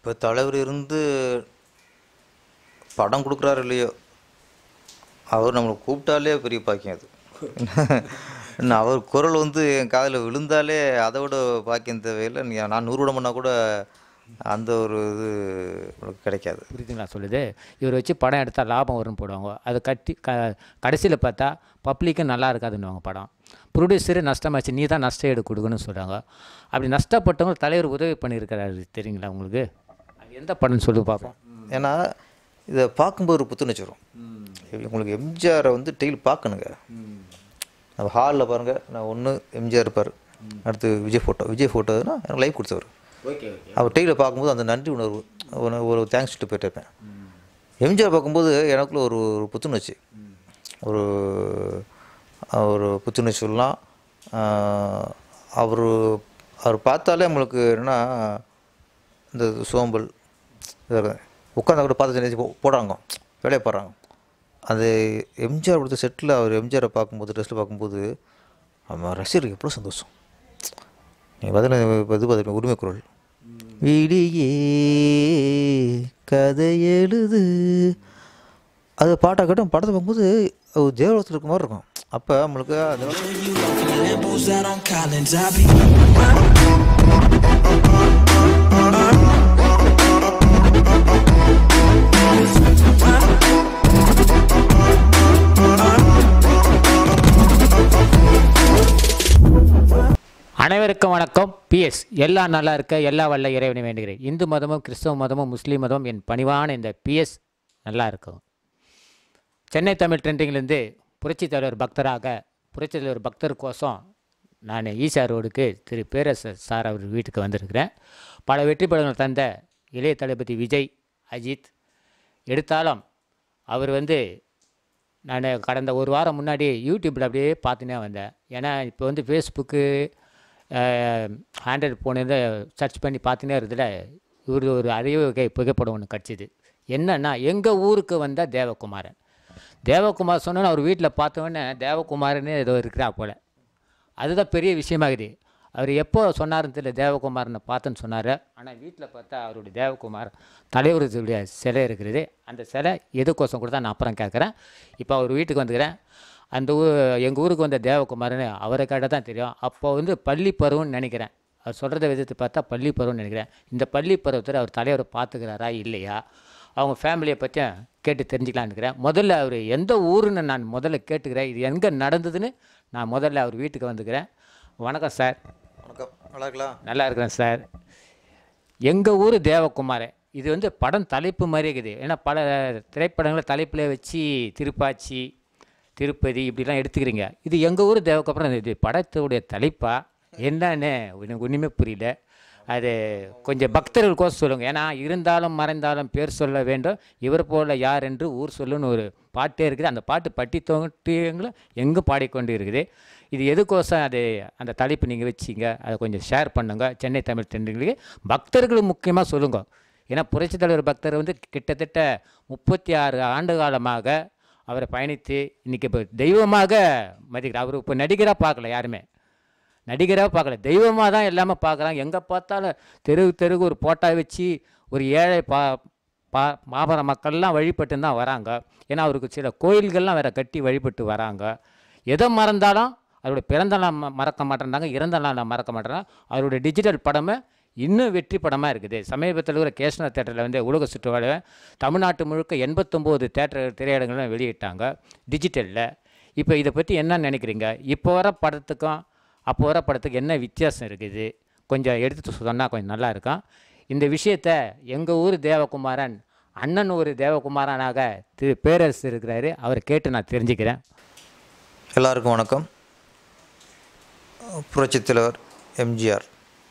இப்போ தலைவர் இருந்து படம் கொடுக்குறாரு இல்லையோ அவர் நம்மளை கூப்பிட்டாலே பெரிய பாக்கியம் அது இன்னும் அவர் குரல் வந்து என் காதில் விழுந்தாலே அதை விட பாக்கியம் தேவையில்லை நீ நான் நூறு விடம் பண்ணால் கூட அந்த ஒரு இது உனக்கு கிடைக்காது புரியுதுங்களா சொல்லுது இவர் வச்சு படம் எடுத்தால் லாபம் வரும்னு போடுவாங்க அது கட்டி க கடைசியில் பார்த்தா பப்ளிக்கும் நல்லா இருக்காதுன்னுவாங்க படம் ப்ரொடியூசரு நஷ்டமாச்சு நீ தான் நஷ்ட ஈடு கொடுக்கணும்னு சொல்கிறாங்க அப்படி நஷ்டப்பட்டவங்க தலைவர் உதவி பண்ணியிருக்கிறாரு தெரியுங்களா உங்களுக்கு அது எந்த படம்னு சொல்லி பார்ப்போம் ஏன்னா இதை பார்க்கும்போது ஒரு புத்துணர்ச்சி வரும் உங்களுக்கு எம்ஜிஆரை வந்து டெய்லி பார்க்கணுங்க நம்ம ஹாலில் பாருங்கள் நான் ஒன்று எம்ஜிஆர் இருப்பார் அடுத்து விஜய் ஃபோட்டோ விஜய் ஃபோட்டோனா எனக்கு லைவ் கொடுத்தவர் ஓகே ஓகே அவர் டெய்லியில் பார்க்கும்போது அந்த நன்றி உணர்வு ஒரு ஒரு தேங்க்ஸ் சொல்லிட்டு போயிட்டே இருப்பேன் எம்ஜிஆர் பார்க்கும்போது எனக்குள்ள ஒரு ஒரு புத்துணர்ச்சி ஒரு ஒரு புத்துணர்ச்சி சொல்லலாம் அவர் அவர் பார்த்தாலே நம்மளுக்கு என்னென்னா இந்த சோம்பல் உட்காந்தா கூட பார்த்து நினைச்சு போ- போடுறாங்க வேலையை போடுறாங்க அது எம்ஜிஆர் கொடுத்த செட்டில் அவர் எம்ஜிஆரை பார்க்கும்போது ட்ரெஸ்ஸில் பார்க்கும்போது நம்ம ரசிகருக்கு எவ்வளோ சந்தோஷம் நீங்கள் பார்த்தீங்கன்னா இப்போ இது பார்த்தீங்கன்னா உரிமை குரல் விடியே கதை எழுது அது பாட்டாக கட்டும் படத்தை பார்க்கும்போது ஒரு ஜெயலலிதத்தில் இருக்க மாதிரி இருக்கும் அப்போ நம்மளுக்கு அந்த You walking the Lambos out on Collins, I be. அனைவருக்கும் வணக்கம் பிஎஸ் எல்லாம் நல்லா இருக்க எல்லா வல்ல இறைவனை வேண்டுகிறேன் இந்து மதமும் கிறிஸ்தவ மதமும் முஸ்லீம் மதமும் என் பணிவான இந்த பிஎஸ் நல்லா இருக்கும் சென்னை தமிழ் ட்ரெண்டிங்லேருந்து புரட்சி தலைவர் பக்தராக புரட்சி தலைவர் பக்தர் கோசம் நான் ஈசா ரோடுக்கு திரு பேரரசர் சார் அவர் வீட்டுக்கு வந்திருக்கிறேன் பல வெற்றி படங்கள் தந்த இளைய தளபதி விஜய் அஜித் எடுத்தாலும் அவர் வந்து நான் கடந்த ஒரு வாரம் முன்னாடி யூடியூப்பில் அப்படியே பார்த்துனே வந்தேன் ஏன்னா இப்போ வந்து ஃபேஸ்புக்கு ஆண்ட்ராய்டு ஃபோனு சர்ச் பண்ணி பார்த்துனே இருந்ததில் இவர் ஒரு அரிய வகை புகைப்படம் ஒன்று கிடச்சிது என்னன்னா எங்கள் ஊருக்கு வந்த தேவகுமாரன் தேவகுமார் சொன்னோன்னு அவர் வீட்டில் பார்த்தோன்னே தேவகுமாரனே ஏதோ இருக்கிறா போல் அதுதான் பெரிய விஷயமாகுது அவர் எப்போ சொன்னாருன்னு தெரியல தேவகுமாரனை பார்த்தேன்னு சொன்னார் ஆனால் வீட்டில் பார்த்தா அவருடைய தேவகுமார் தலைவருடைய சிலை இருக்கிறது அந்த சிலை எதுக்கோசம் கூட தான் நான் அப்புறம் கேட்குறேன் இப்போ அவர் வீட்டுக்கு வந்துக்கிறேன் அந்த ஊ எங்கள் ஊருக்கு வந்த தேவகுமாரன்னு அவரை கேட்டால் தான் தெரியும் அப்போ வந்து பள்ளி பருவம்னு நினைக்கிறேன் அவர் சொல்கிறத விதத்தை பார்த்தா பள்ளி பருவம்னு நினைக்கிறேன் இந்த பள்ளி பருவத்தில் அவர் தலைவரை பார்த்துக்கிறாரா இல்லையா அவங்க ஃபேமிலியை பற்றியும் கேட்டு தெரிஞ்சுக்கலான்னு இருக்கிறேன் முதல்ல அவர் எந்த ஊருன்னு நான் முதல்ல கேட்டுக்கிறேன் இது எங்கே நடந்ததுன்னு நான் முதல்ல அவர் வீட்டுக்கு வந்துக்கிறேன் வணக்கம் சார் வணக்கம் நல்லா இருக்கலாம் நல்லா இருக்கிறேன் சார் எங்கள் ஊர் தேவகுமார் இது வந்து படம் தலைப்பு மாதிரி இருக்குது ஏன்னா பல திரைப்படங்களை தலைப்பில் வச்சு திருப்பாச்சி திருப்பதி இப்படிலாம் எடுத்துக்கிறீங்க இது எங்கள் ஊர் தேவகுமாரம் இது படத்துடைய தலைப்பா என்னன்னு எனக்கு ஒன்றுமே புரியல அது கொஞ்சம் பக்தர்களுக்கோசம் சொல்லுங்கள் ஏன்னா இருந்தாலும் மறைந்தாலும் பேர் சொல்ல வேண்டும் இவர் போல யார் என்று ஊர் சொல்லுன்னு ஒரு பாட்டே இருக்குது அந்த பாட்டு பட்டி தொட்டியங்களும் எங்கும் பாடிக்கொண்டு இருக்குது இது எதுக்கோசம் அது அந்த தலைப்பு நீங்கள் வச்சிங்க அதை கொஞ்சம் ஷேர் பண்ணுங்க சென்னை தமிழ் தென்றலுக்கு பக்தர்கள் முக்கியமாக சொல்லுங்க ஏன்னா புரட்சித் தலைவர் பக்தர் வந்து கிட்டத்தட்ட முப்பத்தி ஆறு ஆண்டு காலமாக அவரை பயணித்து இன்றைக்கி இப்போ தெய்வமாக மதிக்கிறார் அவர் இப்போ நடிகராக பார்க்கல யாருமே நடிகராக பார்க்கல தெய்வமாக தான் எல்லாமே பார்க்குறாங்க எங்கே பார்த்தாலும் தெரு தெருக்கு ஒரு போட்டா வச்சு ஒரு ஏழை பா பா மாபர மக்கள்லாம் வழிபட்டு தான் வராங்க ஏன்னா அவருக்கு சில கோயில்கள்லாம் வேற கட்டி வழிபட்டு வராங்க எதை மறந்தாலும் அவருடைய பிறந்த நாள் ம- மறக்க மாட்டேன்றாங்க இறந்த நாள் மறக்க மாட்டேறாங்க அவருடைய டிஜிட்டல் படமே இன்னும் வெற்றி படமாக இருக்குது சமீபத்தில் கூட கேஷ்னா தேட்டரில் வந்து உலக சுற்றுவாழ தமிழ்நாட்டு முழுக்க எண்பத்தொம்போது தேட்டர் திரையரங்குலாம் வெளியிட்டாங்க டிஜிட்டலில் இப்போ இதை பற்றி என்ன நினைக்கிறீங்க இப்போ வர படத்துக்கும் அப்போ வர படத்துக்கு என்ன வித்தியாசம் இருக்குது கொஞ்சம் எடுத்து சொன்னால் கொஞ்சம் நல்லா இருக்கும் இந்த விஷயத்த எங்கள் ஊர் தேவகுமாரன் அண்ணன் ஒரு தேவகுமாரனாக திரு பேரரசு இருக்கிறாரு அவரை கேட்டு நான் தெரிஞ்சுக்கிறேன் எல்லாருக்கும் வணக்கம் புரட்சித் தலைவர் எம்ஜிஆர்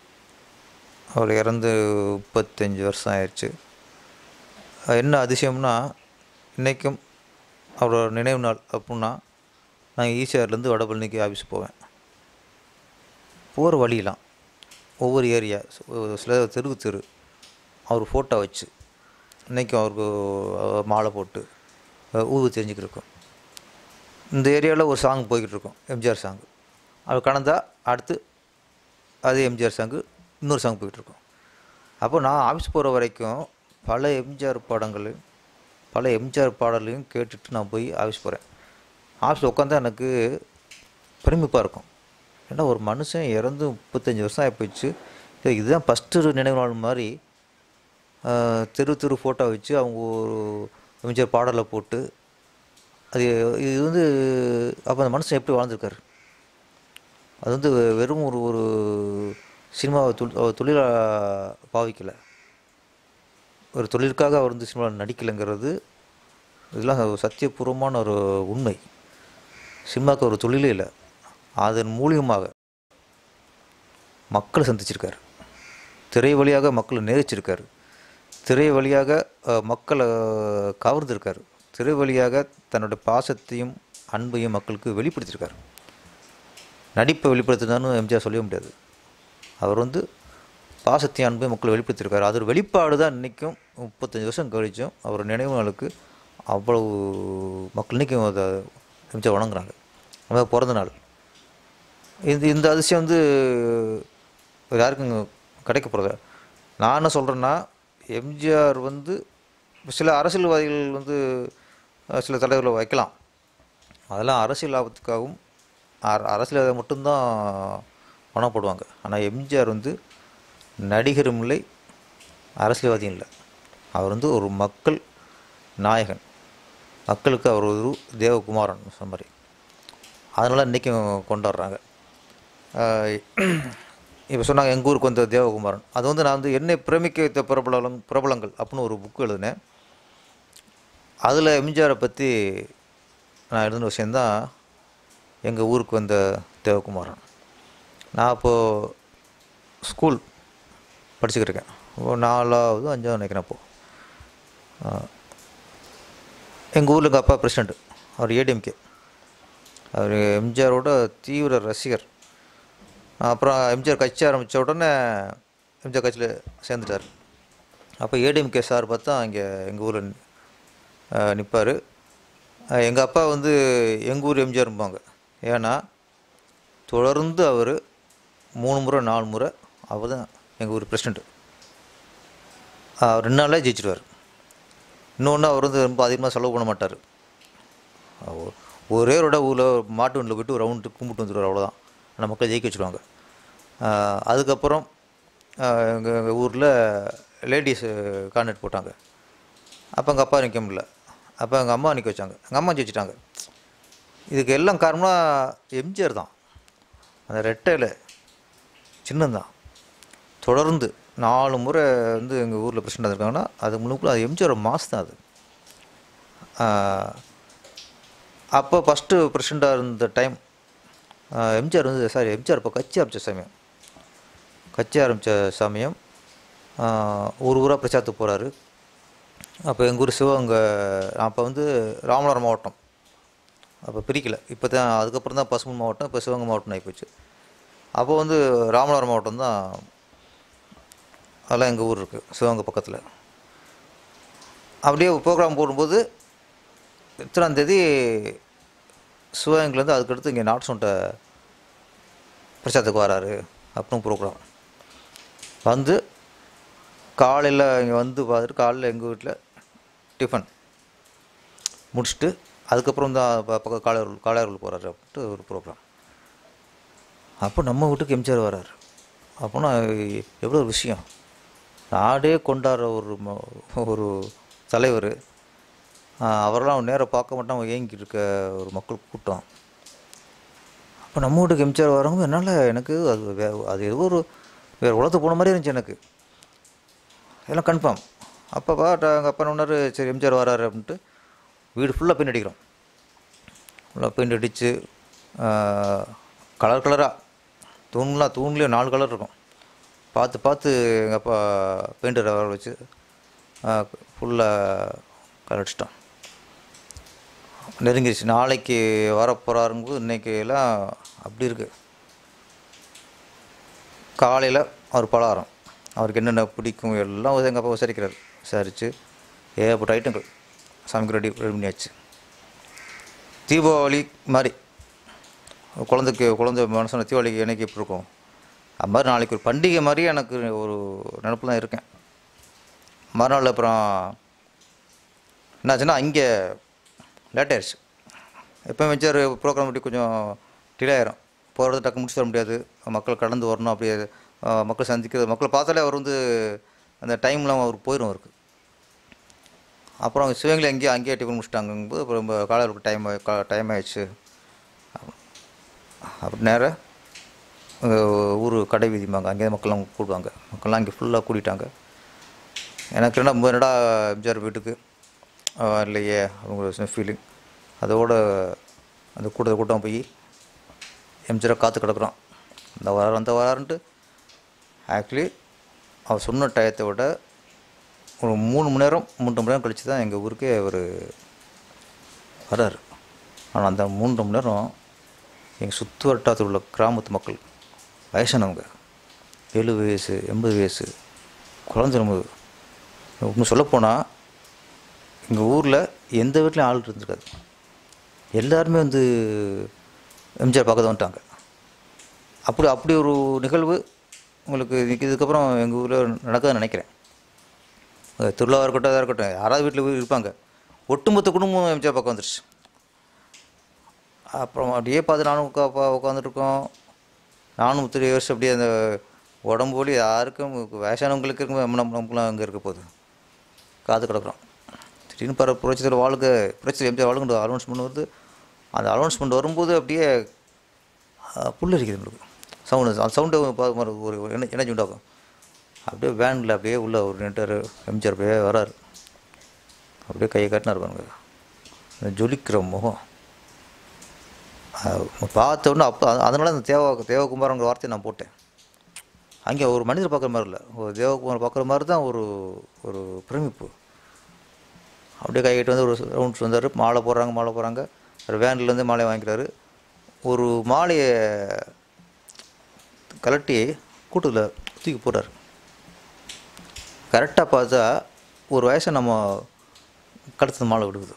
அவர் இறந்து முப்பத்தஞ்சு வருஷம் ஆயிடுச்சு அஹ் என்ன அதிசயம்னா இன்றைக்கும் அவரோட நினைவு நாள் அப்புடின்னா நான் ஈசிஆர்லேருந்து வடபழனிக்கு ஆஃபீஸ் போவேன் போகிற வழியெலாம் ஒவ்வொரு ஏரியா சில தெருக்கு தெரு அவர் ஃபோட்டோ வச்சு இன்றைக்கும் அவருக்கு அஹ், மாலை போட்டு அஹ், ஊது தெரிஞ்சுக்கிருக்கோம் இந்த ஏரியாவில் ஒரு சாங் போய்கிட்டு இருக்கோம் எம்ஜிஆர் சாங் அது கடந்தா அடுத்து அது எம்ஜிஆர் சாங்கு இன்னொரு சாங் போய்கிட்டு இருக்கோம் அப்போ நான் ஆஃபீஸ் போகிற வரைக்கும் பல எம்ஜிஆர் படங்கள் பல எம்ஜிஆர் பாடலையும் கேட்டுட்டு நான் போய் ஆஃபீஸ் போகிறேன் ஆஃபீஸில் உட்காந்தா எனக்கு பிரமிப்பாக இருக்கும் ஏன்னா ஒரு மனுஷன் இறந்து முப்பத்தஞ்சு வருஷம் ஆகிப்போச்சு இது இதுதான் ஃபஸ்ட்டு நினைவு நாள் மாதிரி ஆஹ், தெரு தெரு ஃபோட்டோ வச்சு அவங்க ஒரு எம்ஜிஆர் பாடலை போட்டு அது இது வந்து அப்போ அந்த மனுஷன் எப்படி வாழ்ந்திருக்காரு அது வந்து வெறும் ஒரு ஒரு சினிமாவை தொழில் அவர் தொழிலாக பாவிக்கலை ஒரு தொழிலுக்காக அவர் வந்து சினிமாவில் நடிக்கலைங்கிறது இதெல்லாம் ஒரு சத்தியபூர்வமான ஒரு உண்மை சினிமாவுக்கு ஒரு தொழிலே இல்லை அதன் மூலியமாக மக்களை சந்திச்சிருக்காரு திரை வழியாக மக்களை நேரிச்சிருக்காரு திரை வழியாக அஹ், மக்களை கவர்ந்திருக்காரு திரை வழியாக தன்னோட பாசத்தையும் அன்பையும் மக்களுக்கு வெளிப்படுத்தியிருக்காரு நடிப்பை வெளிப்படுத்தினான்னு எம்ஜிஆர் சொல்லவே முடியாது அவர் வந்து பாசத்தையும் அன்பையும் மக்கள் வெளிப்படுத்தியிருக்காரு அது ஒரு வெளிப்பாடு தான் இன்றைக்கும் முப்பத்தஞ்சு வருஷம் கழிச்சும் அவர் நினைவு நாளுக்கு அவ்வளவு மக்கள் இன்றைக்கும் அதை எம்ஜிஆர் வணங்குறாங்க அதாவது பிறந்த நாள் இந்த இந்த அதிசயம் வந்து வேறு யாருக்கும் கிடைக்க போகிறத நான் என்ன சொல்கிறேன்னா எம்ஜிஆர் வந்து சில அரசியல்வாதிகள் வந்து அஹ், சில தலைவர்களை வைக்கலாம் அதெல்லாம் அரசியல் லாபத்துக்காகவும் அர- அரசியல்வாதி மட்டும்தான் பணம் போடுவாங்க ஆனால் எம்ஜிஆர் வந்து நடிகரும் இல்லை அரசியல்வாதியும் இல்லை அவர் வந்து ஒரு மக்கள் நாயகன் மக்களுக்கு அவர் ஒரு தேவகுமாரன் சொன்ன மாதிரி அதனால் இன்றைக்கும் கொண்டாடுறாங்க இப்போ சொன்னாங்க எங்கள் ஊருக்கு வந்த தேவகுமாரன் அது வந்து நான் வந்து என்னை பிரமிக்க வைத்த பிரபலம் பிரபலங்கள் அப்படின்னு ஒரு புக்கு எழுதினேன் அதில் எம்ஜிஆரை பற்றி நான் எழுதின விஷயந்தான் எங்கள் ஊருக்கு வந்த தேவகுமாரன் நான் அப்போது ஸ்கூல் படிச்சுக்கிட்டு இருக்கேன் ஒரு நாலாவது அஞ்சாவது நினைக்கிறேன் அப்போது எங்கள் ஊரில் எங்கள் அப்பா பிரசிடண்ட் அவர் ஏடிஎம்கே அவர் எம்ஜிஆரோட தீவிர ரசிகர் அப்புறம் எம்ஜிஆர் கட்சி ஆரம்பித்த உடனே எம்ஜிஆர் கட்சியில் சேர்ந்துட்டார் அப்போ ஏடிஎம்கே சார் பார்த்தா இங்கே எங்கள் ஊரில் நிற்பார் எங்கள் அப்பா வந்து எங்கள் ஊர் எம்ஜிஆர்ம்பாங்க ஏன்னா தொடர்ந்து அவர் மூணு முறை நாலு முறை அவர் தான் எங்கள் ஊர் பிரசிடண்ட்டு ரெண்டு நாளே ஜெயிச்சிடுவார் இன்னொன்று அவர் வந்து ரொம்ப அதிகமாக செலவு பண்ண மாட்டார் அவர் ஒரே ஒரு இடம் ஊரில் மாட்டு வண்டியில் போயிட்டு ஒரு ரவுண்டு கும்பிட்டு வந்துடுவார் அவ்வளோதான் ஆனால் மக்கள் ஜெயிக்க வச்சுருவாங்க ஆஹ் அதுக்கப்புறம் எங்கள் எங்கள் ஊரில் லேடிஸ் கான்டாக்ட் போட்டாங்க அப்போ எங்கள் அப்பா நிற்க முடியல அப்போ எங்கள் அம்மா நிற்க வச்சாங்க எங்கள் அம்மா ஜெயிச்சிட்டாங்க இதுக்கு எல்லாம் காரணமாக எம்ஜிஆர் தான் அந்த ரெட்டையில் சின்னந்தான் தொடர்ந்து நாலு முறை வந்து எங்கள் ஊரில் பிரசிடண்ட் இருக்காங்கன்னா அது முழுக்க அது எம்ஜிஆர் மாஸ் தான் அது ஆஹ் அப்போ ஃபஸ்ட்டு பிரசிடண்டாக இருந்த டைம் எம்ஜிஆர் வந்து சாரி எம்ஜிஆர் இப்போ கட்சி ஆரம்பித்த சமயம் கட்சி ஆரம்பித்த சமயம் ஆஹ் ஊர் ஊராக பிரச்சாரத்துக்கு போகிறாரு அப்போ எங்கள் ஊர் சிவகங்கை அப்போ வந்து ராமநாதபுரம் மாவட்டம் அப்போ பிரிக்கல இப்போ தான் அதுக்கப்புறம் தான் பசுமன் மாவட்டம் இப்போ சிவகங்கை மாவட்டம் ஆகிப்போச்சு அப்போ வந்து ராமநாதபுரம் மாவட்டம் தான் அதெல்லாம் எங்கள் ஊர் இருக்குது சிவகங்கை பக்கத்தில் அப்படியே ப்ரோக்ராம் போடும்போது இத்தனாம் தேதி சிவகங்கைலேருந்து அதுக்கடுத்து இங்கே நாட் சொன்ன பிரச்சாரத்துக்கு வராரு அப்படின்னு ப்ரோக்ராம் வந்து காலையில் இங்கே வந்து பார்த்துட்டு காலையில் எங்கள் வீட்டில் டிஃபன் முடிச்சுட்டு அதுக்கப்புறம் தான் ப- பக்கம் காளையார் காளையார்கள் போகிறாரு அப்படின்ட்டு ஒரு ப்ரோக்ராம் அப்போ நம்ம வீட்டுக்கு எம்ஜிஆர் வராரு அப்போனா எவ்வளோ ஒரு விஷயம் நாடே கொண்டாடுற ஒரு ம- ஒரு தலைவர் அவரெல்லாம் நேராக பார்க்க மாட்டாம ஏங்கிட்டு இருக்க ஒரு மக்கள் கூட்டம் அப்போ நம்ம வீட்டுக்கு எம்ஜிஆர் வரவங்க என்னால் எனக்கு அது வே அது ஏதோ ஒரு வேறு உலகத்துக்கு போன மாதிரி இருந்துச்சு எனக்கு எல்லாம் கன்ஃபார்ம் அப்போ பாட்டா எங்கள் அப்பா ஒன்றாரு சரி எம்ஜிஆர் வராரு அப்படின்ட்டு வீடு ஃபுல்லாக பெயிண்ட் அடிக்கிறோம் ஃபுல்லாக பெயிண்ட் அடித்து கலர் கலராக தூண்லாம் தூண்லேயும் நாலு கலர் இருக்கும் பார்த்து பார்த்து எங்கள் அப்பா பெயிண்டரை வர வச்சு ஃபுல்லாக கலர் அடிச்சிட்டோம் நெருங்கிருச்சு நாளைக்கு வரப்போகிறாருங்கும்போது இன்றைக்கி எல்லாம் அப்படி இருக்குது காலையில் அவர் பலகாரம் அவருக்கு என்னென்ன பிடிக்கும் எல்லாம் எங்கள் அப்பா விசாரிக்கிறார் விசாரித்து ஏகப்பட்ட ஐட்டங்கள் சமைக்க ரெடி ரெடி பண்ணியாச்சு தீபாவளி மாதிரி குழந்தைக்கு குழந்தை மனசன தீபாவளிக்கு எனக்கு எப்படி இருக்கும் அது மாதிரி நாளைக்கு ஒரு பண்டிகை மாதிரி எனக்கு ஒரு நினப்பு தான் இருக்கேன் மறுநாள் அப்புறம் என்னாச்சுன்னா அங்கே லேட் ஆயிடுச்சு எப்போ வச்சார் ப்ரோக்ராம் அப்படி கொஞ்சம் டிலே ஆயிரும் போகிறது டக்கு முடிச்சு தர முடியாது மக்கள் கடந்து வரணும் அப்படியே அஹ், மக்கள் சந்திக்கிறது மக்களை பார்த்தாலே அவர் வந்து அந்த டைம்லாம் அவருக்கு போயிடும் அவருக்கு அப்புறம் சிவகங்கை அங்கேயே அங்கேயே டிஃபன் முடிச்சிட்டாங்கும்போது அப்புறம் ரொம்ப காலையில் டைம் டைம் ஆயிடுச்சு அப்படி நேராக ஊர் கடை வீதிம்பாங்க அங்கேயே மக்கள்லாம் கூடுவாங்க மக்கள்லாம் அங்கே ஃபுல்லாக கூட்டிட்டாங்க எனக்கு என்ன என்னடா எம்ஜிஆர் வீட்டுக்கு ஆஹ் இல்லையே அவங்க ஃபீலிங் அதோட அந்த கூட்டத்தை கூட்டம் போய் எம்ஜிஆரை காத்து கிடக்குறோம் இந்த வாரம் அந்த வாரன்ட்டு ஆக்சுவலி அவர் சொன்ன டயத்தை விட ஒரு மூணு மணி நேரம் மூன்று மணி நேரம் கழித்து தான் எங்கள் ஊருக்கே அவர் வராரு ஆனால் அந்த மூன்று மணி நேரம் எங்கள் சுற்று வட்டாரத்தில் உள்ள கிராமத்து மக்கள் வயசானவங்க எழுபது வயசு எண்பது வயசு குழந்தை நம்ம இன்னும் சொல்லப்போனால் எங்கள் ஊரில் எந்த வீட்லையும் ஆள் இருந்திருக்காது எல்லாருமே வந்து எம்ஜிஆர் பார்க்க தான் வந்துட்டாங்க அப்படி அப்படி ஒரு நிகழ்வு உங்களுக்கு இதுக்கு- இதுக்கப்புறம் எங்கள் ஊரில் நடக்குதுன்னு நினைக்கிறேன் அது திருவிழாவாக இருக்கட்டும் இதாக இருக்கட்டும் யாராவது வீட்டில் இருப்பாங்க ஒட்டுமொத்த குடும்பம் எம்ஜிஆர் பக்கம் வந்துருச்சு அப்புறம் அப்படியே பார்த்து நானும் உட்கா உட்காந்துருக்கோம் நானும் த்ரீ இயர்ஸ் அப்படியே அந்த உடம்பு வலி யாருக்கும் வயசானவங்களுக்கு இருக்கும் நம்ம நம்ம நமக்குலாம் அங்கே இருக்க போகுது காத்து கிடக்குறோம் திடீர்னு பர புரட்சித்தில் வாழ்க்கை புரட்சி எம்ஜிஆர் வாழ்க்கை அலௌன்ஸ்மெண்ட் வருது அந்த அலௌன்ஸ்மெண்ட் வரும்போது அப்படியே புல்லரிக்குது நம்மளுக்கு சவுண்டு அந்த சவுண்டு ஒரு ஒரு என்ன எனர்ஜி உண்டாகும் அப்படியே வேனில் அப்படியே உள்ள ஒரு நின்ட்டார் எம்ஜிஆர் அப்படியே வராரு அப்படியே கையை காட்டினா இருப்பாங்க அந்த ஜொலிக்கிற முகம் அஹ் பார்த்த உடனே அப்போ அதனால அந்த தேவ தேவகுமாரங்கிற வார்த்தையை நான் போட்டேன் அங்கே ஒரு மனிதர் பார்க்குற மாதிரி இல்லை ஒரு தேவகுமார் பார்க்குற மாதிரி தான் ஒரு ஒரு பிரமிப்பு அப்படியே கைகிட்டு வந்து ஒரு ரவுண்ட்ஸ் வந்தார் மாலை போடுறாங்க மாலை போடுறாங்க ஒரு வேன்லேருந்து மாலையை வாங்கிக்கிறாரு ஒரு மாலையை கலட்டி கூட்டத்தில் தூக்கி போடுறாரு கரெக்டாக பார்த்தா ஒரு வயசை நம்ம கடத்தது மாலை விடுக்குது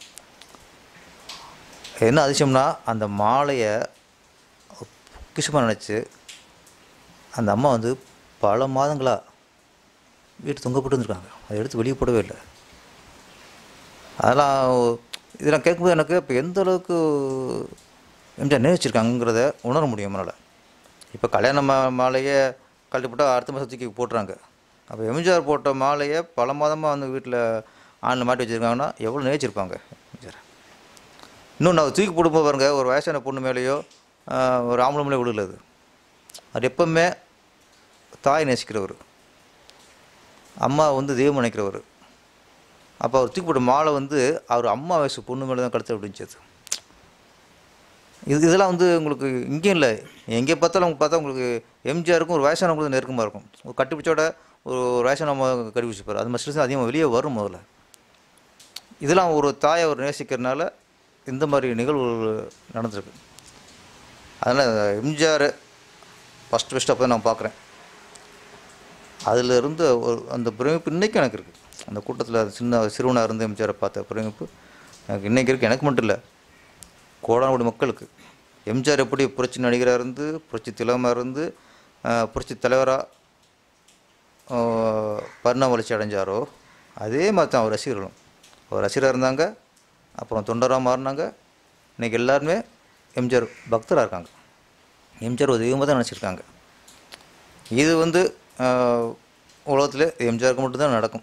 என்ன அதிசயம்னா அந்த மாலையை பொக்கிஷமாக நினச்சி அந்த அம்மா வந்து பல மாதங்களாக வீட்டு தொங்கப்பட்டு இருந்திருக்காங்க அதை எடுத்து வெளியே போடவே இல்லை அதெல்லாம் இதெல்லாம் கேட்கும்போது எனக்கு இப்போ எந்த அளவுக்கு எம்ஜிஆர் நேசிச்சிருக்காங்கிறத உணர முடியும் என்னால் இப்போ கல்யாண மா மாலையை கழட்டி போட்டால் அடுத்த மாதம் தூக்கி போட்டுறாங்க அப்போ எம்ஜிஆர் போட்ட மாலையை பல மாதமாக வந்து வீட்டில் ஆணில் மாட்டி வச்சுருக்காங்கன்னா எவ்வளோ நேசிச்சிருப்பாங்க எம்ஜிஆர் இன்னொன்று அவர் தூக்கி போடும்போது பாருங்க ஒரு வயசான பொண்ணு மேலேயோ ஆஹ், ஒரு ஆம்பளை மேலேயோ விடல அது அது எப்பவுமே தாய் நேசிக்கிறவர் அம்மா வந்து தெய்வம் நினைக்கிறவர் அப்போ அவர் தூக்கி போட்ட மாலை வந்து அவர் அம்மா வயசு பொண்ணு மேலே தான் கடத்த அப்படிஞ்சது இது இதெல்லாம் வந்து உங்களுக்கு இங்கேயும் இல்லை எங்கே பார்த்தாலும் உங்களுக்கு பார்த்தா உங்களுக்கு எம்ஜிஆருக்கும் ஒரு வயசானவங்களுக்கு நெருக்கமாக இருக்கும் ஒரு கட்டிப்பிடிச்சோட ஒரு ஒரு வயசானவங்க கட்டி பிடிச்சிப்பார் அது மாதிரி அதிகமாக வெளியே வரும் முதல்ல இதெல்லாம் ஒரு தாயை அவர் நேசிக்கிறதுனால இந்த மாதிரி நிகழ்வுகள் நடந்திருக்கு அதனால் எம்ஜிஆர் ஃபஸ்ட் ஃபஸ்ட்டு அப்போ தான் நான் பார்க்குறேன் அதில் இருந்த ஒரு அந்த பிரமிப்பு இன்றைக்கும் எனக்கு இருக்குது அந்த கூட்டத்தில் சின்ன சிறுவனாக இருந்து எம்ஜிஆரை பார்த்த பிரமிப்பு எனக்கு இன்றைக்கி இருக்குது எனக்கு மட்டும் இல்லை கோடானோடி மக்களுக்கு எம்ஜிஆர் எப்படி புரட்சி நடிகராக இருந்து புரட்சி திலகமாக இருந்து ஆஹ், புரட்சி தலைவராக பரிணாம வளர்ச்சி அடைஞ்சாரோ அதே மாதிரி தான் அவர் ரசிகர்களும் அவர் ரசிகராக இருந்தாங்க அப்புறம் தொண்டராக மாறினாங்க இன்றைக்கி எல்லாருமே எம்ஜிஆர் பக்தராக இருக்காங்க எம்ஜிஆர் ஒரு தெய்வமாக தான் நினச்சிருக்காங்க இது வந்து உலகத்தில் எம்ஜிஆருக்கு மட்டும்தான் நடக்கும்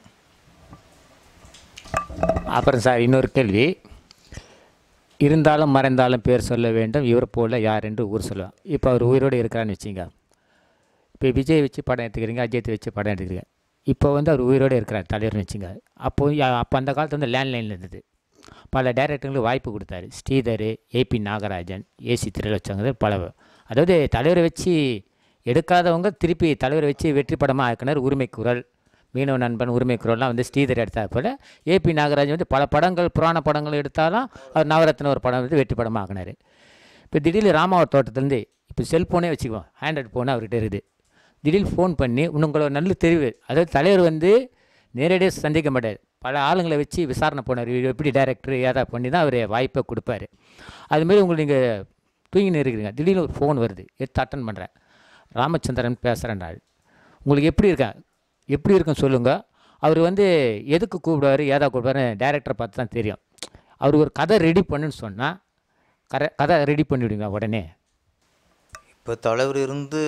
அப்புறம் சார் இன்னொரு கேள்வி இருந்தாலும் மறைந்தாலும் பேர் சொல்ல வேண்டும் இவர் போல யார் என்று ஊர் சொல்லுவான் இப்போ அவர் உயிரோடு இருக்கிறான்னு வச்சுங்க இப்போ விஜய் வச்சு படம் எடுத்துக்கிறீங்க அஜித் வச்சு படம் எடுத்துக்கிறீங்க இப்போ வந்து அவர் உயிரோடு இருக்கிறார் தலைவர்னு வச்சுங்க அப்போ யா- அப்போ அந்த காலத்து வந்து லேண்ட்லைனில் இருந்தது பல டைரக்டர்களுக்கு வாய்ப்பு கொடுத்தாரு ஸ்ரீதர் ஏபி நாகராஜன் ஏசி திரைலட்சங்க பல அதாவது தலைவரை வச்சு எடுக்காதவங்க திருப்பி தலைவரை வச்சு வெற்றி படமாக ஆக்கினார் உரிமை குரல் மீனவ நண்பன் உரிமை குரல்லாம் வந்து ஸ்ரீதர் எடுத்தார் போல் ஏபி நாகராஜன் வந்து பல படங்கள் புராண படங்கள் எடுத்தாலும் அவர் நவரத்ன ஒரு படம் வந்து வெற்றி படமாக ஆக்கினார் இப்போ திடீர்னு ராமாவர தோட்டத்துலேருந்து இப்போ செல்ஃபோனே வச்சுக்குவோம் ஹேண்ட்ரட் ஃபோன் அவர்கிட்ட இருக்குது திடீர்னு ஃபோன் பண்ணி உங்களை நல்ல தெரிவு அதாவது தலைவர் வந்து நேரடியாக சந்திக்க மாட்டார் பல ஆளுங்களை வச்சு விசாரணை போனார் இவர் எப்படி டைரக்டர் ஏதா பண்ணி தான் அவர் வாய்ப்பை கொடுப்பாரு அதுமாரி உங்களுக்கு நீங்கள் தூங்கின்னு இருக்கிறீங்க திடீர்னு ஒரு ஃபோன் வருது எடுத்து அட்டன் பண்ணுறேன் ராமச்சந்திரன் பேசுகிறேன் உங்களுக்கு எப்படி இருக்கேன் எப்படி இருக்குன்னு சொல்லுங்கள் அவர் வந்து எதுக்கு கூப்பிடுவார் ஏதா கூப்பிடுவாரு டேரக்டரை பார்த்து தான் தெரியும் அவர் ஒரு கதை ரெடி பண்ணுன்னு சொன்னால் கரை கதை ரெடி பண்ணிவிடுங்க உடனே இப்போ தலைவர் இருந்து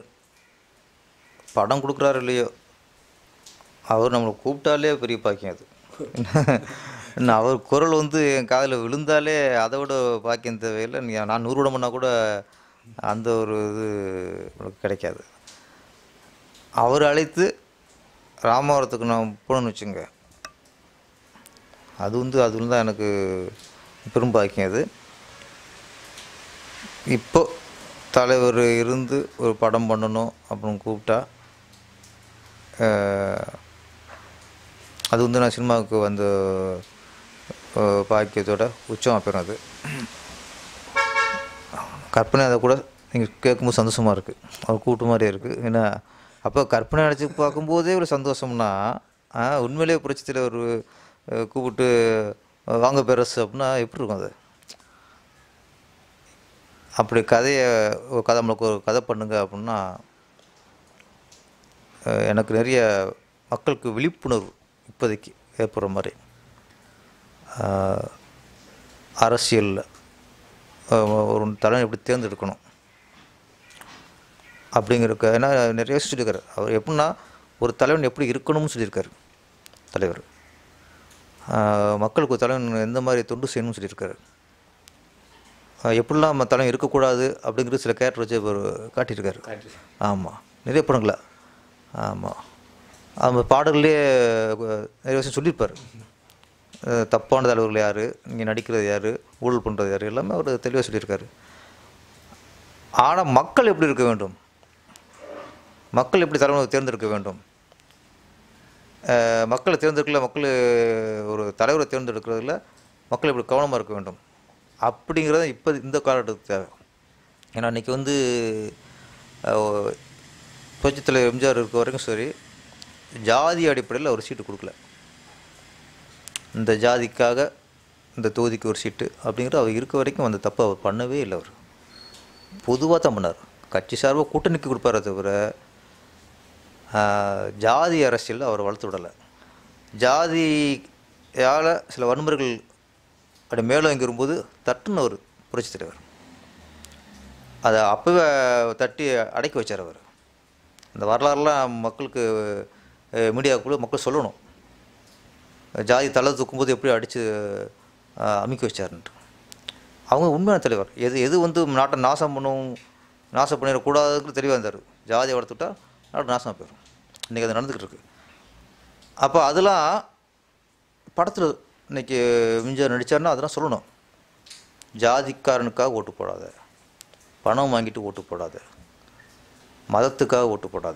படம் கொடுக்குறாரு இல்லையோ அவர் நம்மளை கூப்பிட்டாலே பெரிய பாக்கியம் அது இன்னும் அவர் குரல் வந்து என் காதில் விழுந்தாலே அதை விட பாக்கியம் தேவையில்லை நீ நான் நூறு விடமுன்னா கூட அந்த ஒரு இது உனக்கு கிடைக்காது அவர் அழைத்து ராமவரத்துக்கு நான் போகணும்னு வச்சுங்க அது வந்து அது தான் எனக்கு பெரும் பாக்கியம் அது இப்போ தலைவர் இருந்து ஒரு படம் பண்ணணும் அப்படின்னு கூப்பிட்டா அஹ், அது வந்து நான் சினிமாவுக்கு வந்த அஹ், பாக்கியத்தோட உச்சமாக போயிடும் அது கற்பனை அதை கூட நீங்கள் கேட்கும்போது சந்தோஷமாக இருக்குது அவர் கூப்பிட்ட மாதிரியே இருக்குது ஏன்னா அப்போ கற்பனை நினச்சி பார்க்கும்போதே ஒரு சந்தோஷம்னா ஆ, உண்மையிலேயே புரட்சித்தில் ஒரு அஹ், கூப்பிட்டு அஹ், வாங்க பேரஸ் அப்படின்னா எப்படி இருக்கும் அது அப்படி கதையை ஒரு கதை நம்மளுக்கு ஒரு கதை பண்ணுங்க அப்படின்னா அஹ், எனக்கு நிறைய மக்களுக்கு விழிப்புணர்வு இப்போதைக்கு ஏற்படுற மாதிரி அரசியலில் ஒரு தலைவன் எப்படி தேர்ந்தெடுக்கணும் அப்படிங்கிறக்க ஏன்னா நிறைய சொல்லியிருக்காரு அவர் எப்படின்னா ஒரு தலைவன் எப்படி இருக்கணும்னு சொல்லியிருக்காரு தலைவர் ஆஹ் மக்களுக்கு ஒரு தலைவன் எந்த மாதிரி தொண்டு செய்யணும்னு சொல்லியிருக்காரு ஆஹ் எப்படிலாம் நம்ம தலைவன் இருக்கக்கூடாது அப்படிங்கிறது சில கேரக்டர் வச்சு அவர் காட்டியிருக்காரு ஆமாம் நிறைய படங்கள ஆமாம் அந்த பாடல்லையே அஹ், நிறைய விஷயம் சொல்லியிருப்பார் அஹ், தப்பான தலைவர்கள் யார் இங்கே நடிக்கிறது யார் ஊழல் பண்ணுறது யார் எல்லாமே அவர் தெளிவாக சொல்லியிருக்காரு ஆனால் மக்கள் எப்படி இருக்க வேண்டும் மக்கள் எப்படி தலைவனை தேர்ந்தெடுக்க வேண்டும் அஹ், மக்களை தேர்ந்தெடுக்கல மக்கள் ஒரு தலைவரை தேர்ந்தெடுக்கிறதுல மக்கள் எப்படி கவனமாக இருக்க வேண்டும் அப்படிங்கிறது இப்போ இந்த காலகட்டத்துக்கு தேவை ஏன்னா இன்றைக்கி வந்து அஹ், புரட்சித் தலைவர் எம்ஜிஆர் இருக்க வரைக்கும் சரி ஜாதி அடிப்படையில் ஒரு சீட்டு கொடுக்கல இந்த ஜாதிக்காக இந்த தொகுதிக்கு ஒரு சீட்டு அப்படிங்கிற அவர் இருக்க வரைக்கும் அந்த தப்பை அவர் பண்ணவே இல்லை அவர் பொதுவாக தான் பண்ணார் கட்சி சார்பாக கூட்டணிக்கு கொடுப்பாரே தவிர ஆஹ், ஜாதி அரசியல் அவர் வளர்த்து விடலை ஜாதியால் சில வன்முறைகள் அப்படி மேலும் இருக்கும்போது தட்டுன்னு ஒரு புரட்சித் தலைவர் அதை அப்போவே தட்டி அடக்கி வச்சார் அவர் இந்த வரலாறுலாம் மக்களுக்கு மீடியாவுக்குள்ளே மக்கள் சொல்லணும் ஜாதி தலை தூக்கும்போது எப்படி அடித்து அமுக்கி வச்சாருன்ட்டு அவங்க உண்மையான தலைவர் எது எது வந்து நாட்டை நாசம் பண்ணும் நாசம் பண்ணிடக்கூடாதுன்னு தெளிவாக இருந்தார் ஜாதியை வளர்த்துட்டா நாடு நாசமாக போயிடும் இன்றைக்கி அது நடந்துக்கிட்டு இருக்கு அப்போ அதெல்லாம் படத்தில் இன்னைக்கு எம்ஜிஆர் நடித்தாருன்னா அதெல்லாம் சொல்லணும் ஜாதிக்காரனுக்காக ஓட்டு போடாத பணம் வாங்கிட்டு ஓட்டு போடாத மதத்துக்காக ஓட்டு போடாத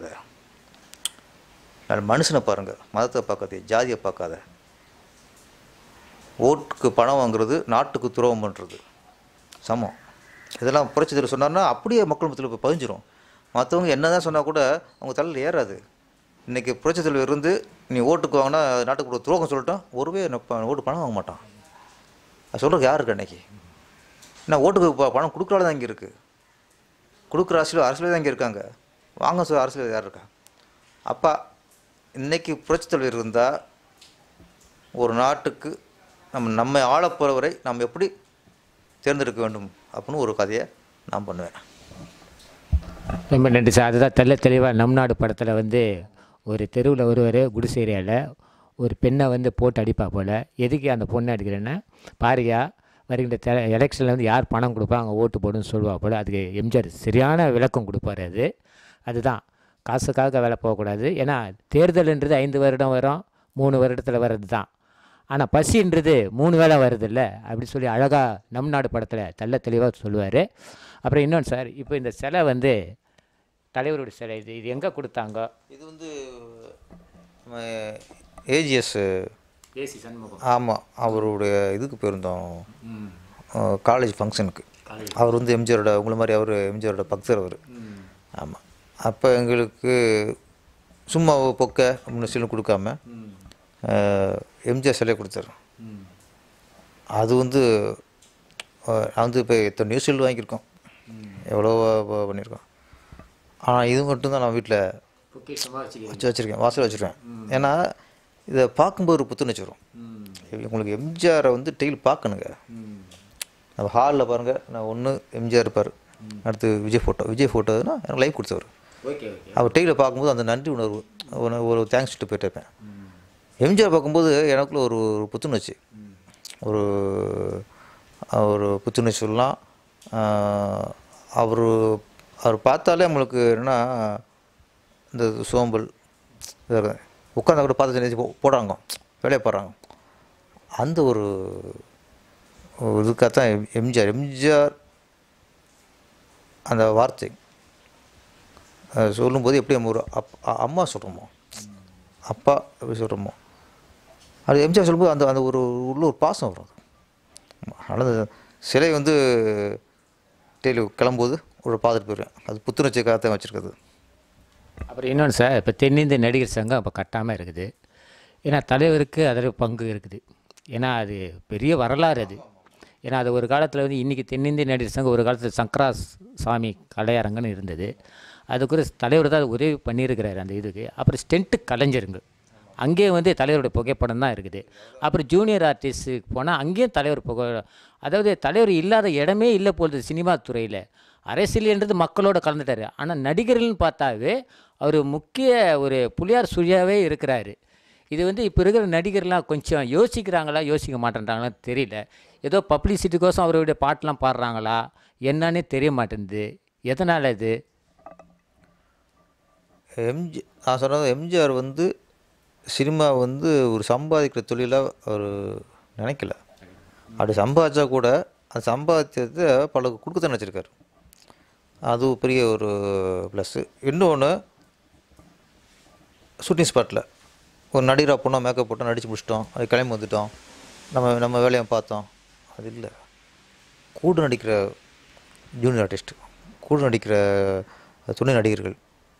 நான் மனுஷனை பாருங்கள் மதத்தை பார்க்காதே ஜாதியை பார்க்காத ஓட்டுக்கு பணம் வாங்குறது நாட்டுக்கு துரோகம் பண்ணுறது சமம் இதெல்லாம் புரட்சி தலைவர் சொன்னார்னா அப்படியே மக்கள் மத்தியில் போய் பதிஞ்சிரும் மற்றவங்க என்ன தான் சொன்னால் கூட அவங்க தலையில் ஏறாது இன்றைக்கி புரட்சி தலைவர் இருந்து நீ ஓட்டுக்கு வாங்கினா நாட்டுக்கு ஒரு துரோகம் சொல்லிட்டோம் ஒருவே நப்ப- ஓட்டு பணம் வாங்க மாட்டான் அது சொல்கிறதுக்கு யார் இருக்கு அன்னைக்கு நான் ஓட்டுக்கு ப- பணம் கொடுக்குறாள் தான் இங்கே இருக்குது கொடுக்குற அரசியல் அரசியல் தான் இங்கே இருக்காங்க வாங்க சொல்ல அரசியல் யார் இருக்கா அப்பா இன்னைக்கு புரட்சித் தலைவர் இருந்தால் ஒரு நாட்டுக்கு நம்ம நம்மை ஆளப் போகிறவரை நாம் எப்படி தேர்ந்தெடுக்க வேண்டும் அப்படின்னு ஒரு கதையை நான் பண்ணுவேன் ரொம்ப நன்றி சார் அதுதான் தெள்ள தெளிவாக நம் நாடு படத்தில் வந்து ஒரு தெருவில் ஒருவர் குடிசை ஏரியாவில் ஒரு பெண்ணை வந்து போட்டு அடிப்பா போல் எதுக்கு அந்த பொண்ணை அடிக்கிறேன்னா பாரியா வருகின்ற தெ எலெக்ஷனில் வந்து யார் பணம் கொடுப்பா அங்கே ஓட்டு போடுன்னு சொல்லுவா போல் அதுக்கு எம்ஜிஆர் சரியான விளக்கம் கொடுப்பாரு அது அதுதான் காசுக்காக வேலை போகக்கூடாது ஏன்னா தேர்தல்ன்றது ஐந்து வருடம் வரும் மூணு வருடத்தில் வர்றது தான் ஆனால் பசின்றது மூணு வேளை வருதில்ல அப்படி சொல்லி அழகாக நம் நாடு படத்தில் தெள்ள தெளிவாக சொல்லுவார் அப்புறம் இன்னொன்று சார் இப்போ இந்த சிலை வந்து தலைவருடைய சிலை இது இது எங்கே கொடுத்தாங்க இது வந்து நம்ம ஏஜிஎஸ் ஏசி சண்முகம் ஆமாம் அவருடைய இதுக்கு போயிருந்தோம் காலேஜ் ஃபங்க்ஷனுக்கு அவர் வந்து எம்ஜிஆரோட உங்களை மாதிரி அவர் எம்ஜிஆரோட பக்தர் அவர் ஆமாம் அப்போ எங்களுக்கு சும்மா பொக்க அப்படின்னு சொல்லி கொடுக்காம அஹ், எம்ஜிஆர் சிலையை கொடுத்தாரு அது வந்து அஹ், நான் வந்து இப்போ எத்தனை நியூஸில் வாங்கியிருக்கோம் எவ்வளோ ப- பண்ணியிருக்கோம் ஆனால் இது மட்டும்தான் நான் வீட்டில் பொக்கிஷமாக வச்சுக்கிறேன் வச்சு வச்சுருக்கேன் வாசல் வச்சுருக்கேன் ஏன்னா இதை பார்க்கும்போது ஒரு புத்துணர்ச்சி வரும் உங்களுக்கு எம்ஜிஆரை வந்து டெய்லி பார்க்கணுங்க நம்ம ஹாலில் பாருங்கள் நான் ஒன்று எம்ஜிஆர் இருப்பார் அடுத்து விஜய் ஃபோட்டோ விஜய் ஃபோட்டோனா எனக்கு லைவ் கொடுத்தவர் ஓகே ஓகே அவர் டெய்லியில் பார்க்கும்போது அந்த நன்றி உணர்வு ஒரு ஒரு தேங்க்ஸ் சொல்லிட்டு போயிட்டே இருப்பேன் எம்ஜிஆர் பார்க்கும்போது எனக்குள்ள ஒரு ஒரு புத்துணர்ச்சி ஒரு ஒரு புத்துணர்ச்சி சொல்லலாம் அவர் அவர் பார்த்தாலே நம்மளுக்கு என்னென்னா இந்த சோம்பல் உட்காந்தா கூட பார்த்து நினைச்சு போ- போடுறாங்க வேலையை போடுறாங்க அந்த ஒரு ஒரு இதுக்காகத்தான் எம்- எம்ஜிஆர் எம்ஜிஆர் அந்த வார்த்தை அது சொல்லும்போது எப்படி நம்ம ஒரு அப் அ- அம்மா சொல்கிறோமோ அப்பா எப்படி சொல்கிறோமோ அது எம்ஜிஆர் சொல்லும்போது அந்த அந்த ஒரு உள்ள ஒரு பாசம் வரும் அதனால் அந்த சிலை வந்து டெய்லி கிளம்பும்போது ஒரு பார்த்துட்டு போயிடுவேன் அது புத்துணர்ச்சிக்காக தான் வச்சுருக்குது அப்புறம் இன்னொன்று சார் இப்போ தென்னிந்திய நடிகர் சங்கம் இப்போ கட்டாமல் இருக்குது ஏன்னா தலைவருக்கு அதில் பங்கு இருக்குது ஏன்னா அது பெரிய வரலாறு அது ஏன்னா அது ஒரு காலத்தில் வந்து இன்றைக்கி தென்னிந்திய நடிகர் சங்கம் ஒரு காலத்தில் சங்கரா சாமி கலையரங்கன்னு இருந்தது அதுக்கு ஒரு தலைவர் தான் அது உதவி பண்ணியிருக்கிறாரு அந்த இதுக்கு அப்புறம் ஸ்டென்ட்டு கலைஞருங்க அங்கேயும் வந்து தலைவருடைய புகைப்படம் தான் இருக்குது அப்புறம் ஜூனியர் ஆர்டிஸ்ட்டுக்கு போனால் அங்கேயும் தலைவர் புகை அதாவது தலைவர் இல்லாத இடமே இல்லை போகுது சினிமா துறையில் அரசியல்ன்றது மக்களோட கலந்துட்டார் ஆனால் நடிகர்கள்னு பார்த்தாவே அவர் முக்கிய ஒரு புலியார் சுழியாகவே இருக்கிறாரு இது வந்து இப்போ இருக்கிற நடிகர்லாம் கொஞ்சம் யோசிக்கிறாங்களா யோசிக்க மாட்டேன்றாங்களா தெரியல ஏதோ பப்ளிசிட்டிக்கோசம் அவருடைய பாட்டெலாம் பாடுறாங்களா என்னன்னே தெரிய மாட்டேங்குது எதனால் இது எம்ஜி நான் சொன்னது எம்ஜிஆர் வந்து சினிமா வந்து ஒரு சம்பாதிக்கிற தொழிலாக அவர் நினைக்கல அப்படி சம்பாதிச்சா கூட அந்த சம்பாதிச்சதை பல கொடுக்கத்தான் நினச்சிருக்காரு அது பெரிய ஒரு ப்ளஸ்ஸு இன்னொன்று ஷூட்டிங் ஸ்பாட்டில் ஒரு நடிகராக போனோம் மேக்கப் போட்டோம் நடித்து முடிச்சிட்டோம் அது கிளம்பி வந்துட்டோம் நம்ம நம்ம வேலையை பார்த்தோம் அது இல்லை கூட நடிக்கிற ஜூனியர் ஆர்டிஸ்ட் கூட நடிக்கிற துணை நடிகர்கள்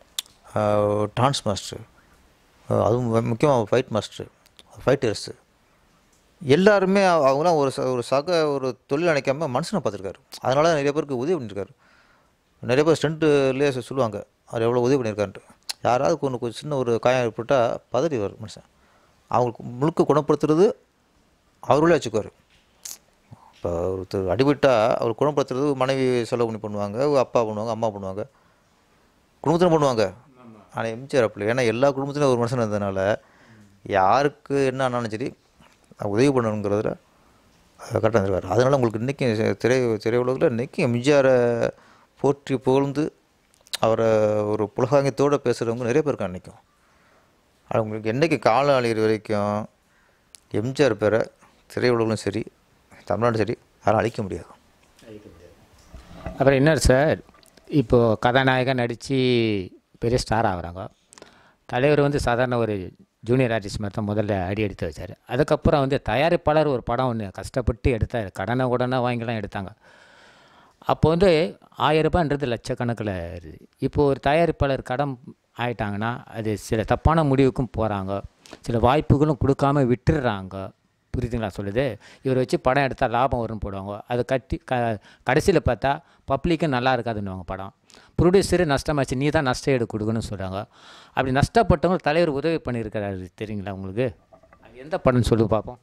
டான்ஸ் மாஸ்டர் அதுவும் முக்கியமாக ஃபைட் மாஸ்டர் ஃபைட்டர்ஸு எல்லாருமே அவ- அவங்களாம் ஒரு ச- ஒரு சக ஒரு தொழில் நினைக்காம மனுஷனை பார்த்துருக்காரு அதனால நிறைய பேருக்கு உதவி பண்ணியிருக்காரு நிறைய பேர் ஸ்டண்ட்டுலேயே சொல்லுவாங்க அவர் எவ்வளோ உதவி பண்ணியிருக்காருன்ட்டு யாராவது ஒன்று கொஞ்சம் சின்ன ஒரு காயம் ஏற்பட்டால் பதறி வரும் மனுஷன் அவங்களுக்கு முழுக்க குணப்படுத்துறது அவர்களே வச்சுக்குவார் இப்போ ஒருத்தர் அடிபட்டால் அவர் குணப்படுத்துறது மனைவி செலவு பண்ணி பண்ணுவாங்க அப்பா பண்ணுவாங்க அம்மா பண்ணுவாங்க குடும்பத்தில் பண்ணுவாங்க ஆனால் எம்ஜிஆர் அப்படி ஏன்னா எல்லா குடும்பத்திலும் ஒரு மனுஷன் இருந்ததுனால யாருக்கு என்ன ஆனாலும் சரி நான் உதவி பண்ணணுங்கிறதுல கரெக்டாக இருந்திருக்காரு அதனால் உங்களுக்கு இன்றைக்கும் திரை திரையுலகில் இன்றைக்கும் எம்ஜிஆரை போற்றி புகழ்ந்து அவரை ஒரு புலகாங்கியத்தோடு பேசுகிறவங்க நிறைய பேர் இருக்காங்க இன்றைக்கும் அவங்களுக்கு என்றைக்கு காலம் அழிகிற வரைக்கும் எம்ஜிஆர் பேரை திரையுலகிலும் சரி தமிழ்நாடும் சரி யாரும் அழிக்க முடியாது அப்புறம் இன்னொரு சார் இப்போது கதாநாயகன் நடித்து பெரிய ஸ்டார் ஆகுறாங்க தலைவர் வந்து சாதாரண ஒரு ஜூனியர் ஆர்டிஸ்ட் மாதிரி தான் முதல்ல அடி எடுத்து வச்சார் அதுக்கப்புறம் வந்து தயாரிப்பாளர் ஒரு படம் ஒன்று கஷ்டப்பட்டு எடுத்தார் கடனை உடனே வாங்கிலாம் எடுத்தாங்க அப்போ வந்து ஆயிரம் ரூபான்றது லட்சக்கணக்கில் இருக்குது இப்போது ஒரு தயாரிப்பாளர் கடன் ஆயிட்டாங்கன்னா அது சில தப்பான முடிவுக்கும் போகிறாங்க சில வாய்ப்புகளும் கொடுக்காம விட்டுடுறாங்க புரியுதுங்களா சொல்லுது இவரை வச்சு படம் எடுத்தால் லாபம் வரும்னு போடுவாங்க அது கட்டி க கடைசியில் பார்த்தா பப்ளிக்கும் நல்லா இருக்காதுன்னுவாங்க படம் ப்ரொடியூசரு நஷ்டமாச்சு நீ தான் நஷ்ட ஈடு கொடுக்கணும்னு சொல்கிறாங்க அப்படி நஷ்டப்பட்டவங்க தலைவர் உதவி பண்ணியிருக்கிறாரு தெரியுங்களா உங்களுக்கு அது எந்த படம்னு சொல்லி பார்ப்போம்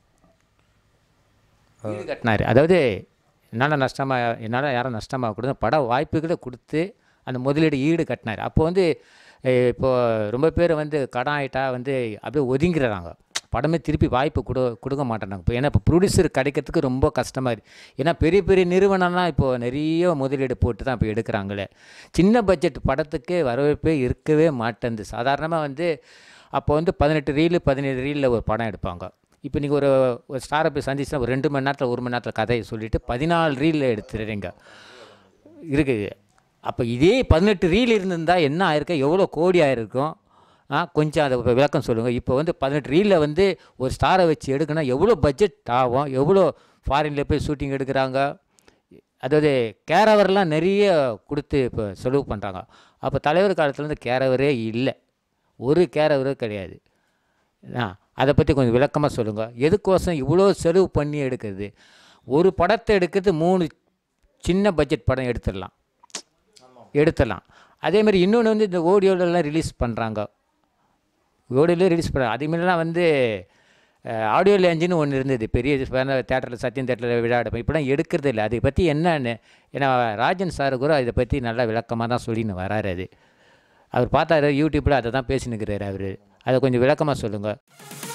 ஈடு கட்டினார் அதாவது என்னால் நஷ்டமாக என்னால் யாரும் நஷ்டமாக கொடுத்து பட வாய்ப்புகளை கொடுத்து அந்த முதலீடு ஈடு கட்டினார் அப்போ வந்து அஹ், இப்போ ரொம்ப பேர் வந்து கடன் ஆகிட்டா வந்து அப்படியே ஒதுங்கிடுறாங்க படமே திருப்பி வாய்ப்பு கொடு கொடுக்க மாட்டேறாங்க இப்போ ஏன்னா இப்போ ப்ரொடியூசர் கிடைக்கிறதுக்கு ரொம்ப கஷ்டமாக இருக்குது ஏன்னா பெரிய பெரிய நிறுவனம்லாம் இப்போது நிறைய முதலீடு போட்டு தான் இப்போ எடுக்கிறாங்களே சின்ன பட்ஜெட் படத்துக்கு வரவேற்பே இருக்கவே மாட்டேங்குது சாதாரணமாக வந்து அப்போ வந்து பதினெட்டு ரீலு பதினேழு ரீலில் ஒரு படம் எடுப்பாங்க இப்போ நீங்கள் ஒரு ஒரு ஸ்டாரை போய் சந்திச்சா ஒரு ரெண்டு மணி நேரத்தில் ஒரு மணி நேரத்தில் கதையை சொல்லிவிட்டு பதினாலு ரீலில் எடுத்துடுறீங்க இருக்குது அப்போ இதே பதினெட்டு ரீல் இருந்திருந்தா என்ன ஆயிருக்கும் எவ்வளோ கோடி ஆயிருக்கும் ஆ கொஞ்சம் அதை இப்ப விளக்கம் சொல்லுங்கள் இப்போ வந்து பதினெட்டு ரீலில் வந்து ஒரு ஸ்டாரை வச்சு எடுக்கணும் எவ்வளோ பட்ஜெட் ஆகும் எவ்வளோ ஃபாரினில் போய் ஷூட்டிங் எடுக்கிறாங்க அதாவது கேரவர்லாம் நிறைய கொடுத்து இப்போ செலவு பண்ணுறாங்க அப்போ தலைவர் காலத்துல இருந்து கேரவரே இல்லை ஒரு கேரவரே கிடையாது ஆ அதை பற்றி கொஞ்சம் விளக்கமாக சொல்லுங்கள் எதுக்கோசம் இவ்வளோ செலவு பண்ணி எடுக்கிறது ஒரு படத்தை எடுக்கிறது மூணு சின்ன பட்ஜெட் படம் எடுத்துடலாம் எடுத்துடலாம் அதே மாதிரி இன்னொன்று வந்து இந்த ஆடியோலலாம் ரிலீஸ் பண்ணுறாங்க ஓடியோலே ரிலீஸ் பண்ணாங்க அது முன்னெல்லாம் வந்து ஆடியோ லேஞ்சுன்னு ஒன்று இருந்தது பெரிய தேட்டரில் சத்தியம் தேட்டரில் விளையாடும் இப்படிலாம் எடுக்கிறது இல்லை அதை பற்றி என்னன்னு ஏன்னா ராஜன் சார் கூட இதை பற்றி நல்லா விளக்கமாக தான் சொல்லின்னு வராரு அது அவர் பார்த்தாரு யூடியூப்பில் அதை தான் பேசினுக்கிறாரு அவர் அதை கொஞ்சம் விளக்கமாக சொல்லுங்கள்